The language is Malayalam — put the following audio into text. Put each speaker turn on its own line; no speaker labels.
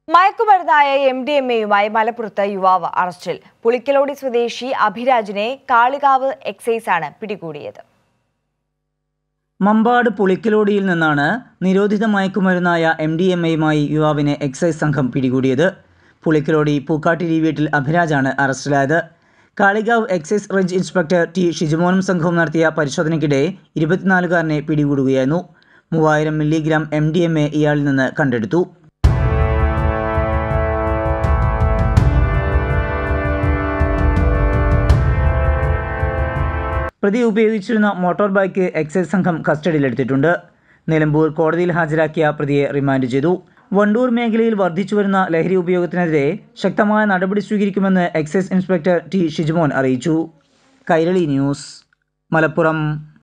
മയക്കുമരുന്നായ എം ഡി എം എയുമായി മലപ്പുറത്ത് യുവാവ് അറസ്റ്റിൽ പുളിക്കലോടി സ്വദേശി അഭിരാജിനെ കാളികാവ് എക്സൈസാണ് പിടികൂടിയത്
മമ്പാട് പുളിക്കലോടിയിൽ നിന്നാണ് നിരോധിത മയക്കുമരുന്നായ എം ഡി എം എയുമായി യുവാവിനെ എക്സൈസ് സംഘം പിടികൂടിയത് പുളിക്കലോടി പൂക്കാട്ടിരി വീട്ടിൽ അഭിരാജാണ് അറസ്റ്റിലായത് Kalikavu excise range inspector T ഷിജുമോനും സംഘവും നടത്തിയ പരിശോധനയ്ക്കിടെ ഇരുപത്തിനാലുകാരനെ പിടികൂടുകയായിരുന്നു മൂവായിരം milligram M D M A ഇയാളിൽ നിന്ന് കണ്ടെടുത്തു പ്രതി ഉപയോഗിച്ചിരുന്ന മോട്ടോർ ബൈക്ക് എക്സൈസ് സംഘം കസ്റ്റഡിയിലെടുത്തിട്ടുണ്ട് നിലമ്പൂർ കോടതിയിൽ ഹാജരാക്കിയ പ്രതിയെ റിമാൻഡ് ചെയ്തു വണ്ടൂർ മേഖലയിൽ വർദ്ധിച്ചുവരുന്ന ലഹരി ഉപയോഗത്തിനെതിരെ ശക്തമായ നടപടി സ്വീകരിക്കുമെന്ന് എക്സൈസ് ഇൻസ്പെക്ടർ ടി ഷിജുമോൻ അറിയിച്ചു കൈരളി ന്യൂസ് മലപ്പുറം